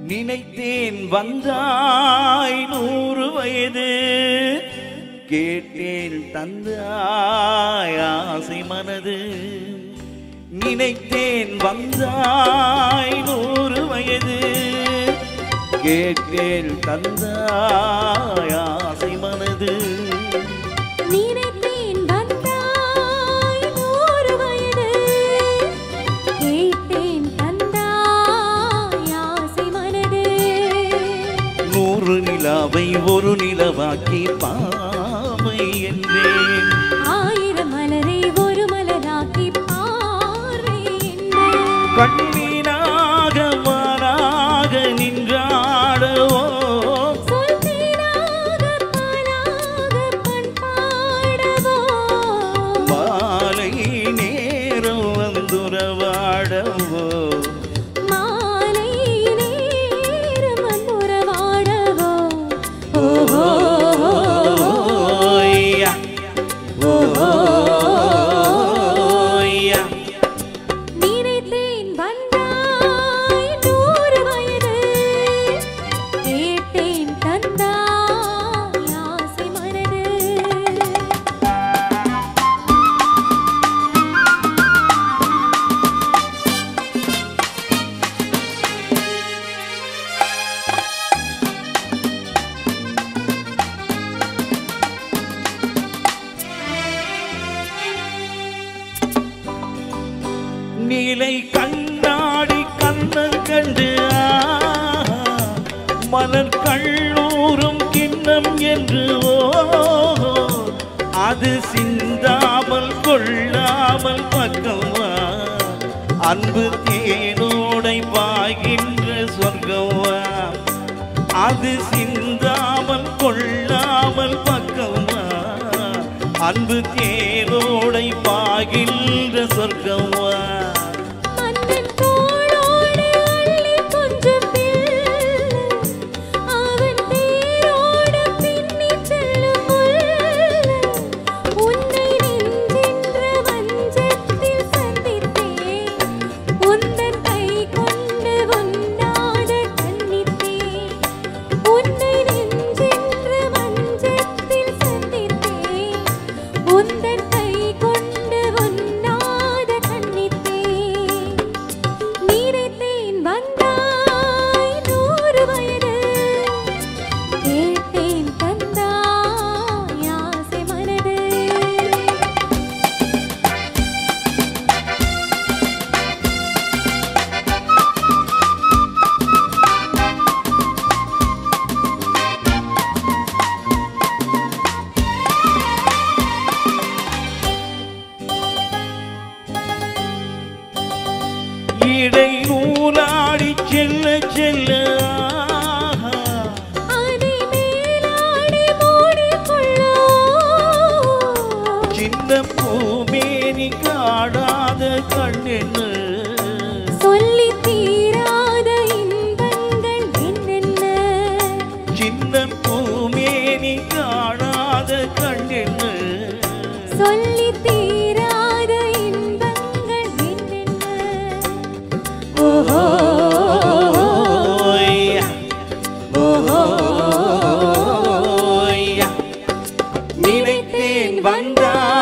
நினைத்தேன் வந்தாய் நூறு வயது கேட்டேன் தந்தாய் ஆசை மனது நினைத்தேன் வந்தாய் நூறு வயது கேட்டேன் தந்தாய் ஆசை மனது நினைத்தேன் வந்தாய் நூறு வயது கேட்டேன் தந்தாய் ஆசை மனது நூறு நிலாவை ஒரு நிலவாக்கி பாவை என்றேன் ஆயிரம் மலரை ஒரு மலராக்கி பாறை என்றேன் கண்ணீராக வாராக நின்றாடவோ சொல் தேனாக பாலாக பண் பாடவோ மாலை நேரம் வந்துறவாடவோ மாலை நேரம் அன்புறவாடவோ ஓஹோ ஓய்யா, ஓய்யா. நினைத்தேன் வந்தாய் நூறு வயது கேட்டேன் தந்தாய் ஆசை மனது நீலை கண்ணாடி கண்ணன் கண்டு ஆஹா, மலர் கண்ணூரும் கிண்ணம் என்று ஓஹோ அது சிந்தாமல் கொள்ளாமல் பக்கமா அன்பு தேனோடை பாய்கின்ற சொர்க்கமா அது சிந்தாமல் கொள்ளாமல் பக்கமா அன்பு தேனோடை பாய்கின்ற சொர்க்கமா மன்னன் தோளோடு அள்ளி கொஞ்சம் பிள்ளை அவன் தேரோடு பின்னிச் செல்லும் முல்லை உன்னை நெஞ்சென்ற வஞ்சத்தில் சந்தித்தேன் உந்தன் கை கொண்டு உண்ணாத கண்ணித்தேன் உன்னை நெஞ்சென்ற வஞ்சத்தில் சந்தித்தேன் உந்தன் கை கொண்டு உண்ணாத கண்ணித்தேன் நினைத்தேன் வந்தாய் நூறு வயது கேட்டேன் தந்தாய் ஆசை மனது இடை நூலாடி செல்ல செல்ல ஆஹா, அதை மேலாடை மூடிக்கொள்ளோ சின்ன பூமேனி காடாத கண்ணென்னு சொல்லி தீராத இன்பங்கள் என்னென்ன சின்ன பூமேனி காடாத கண்ணென்னு சொல்லி தீராத இன்பங்கள் என்னென்ன ஓஹோ ஓய்யா, ஓய்யா. நினைத்தேன் வந்தாய்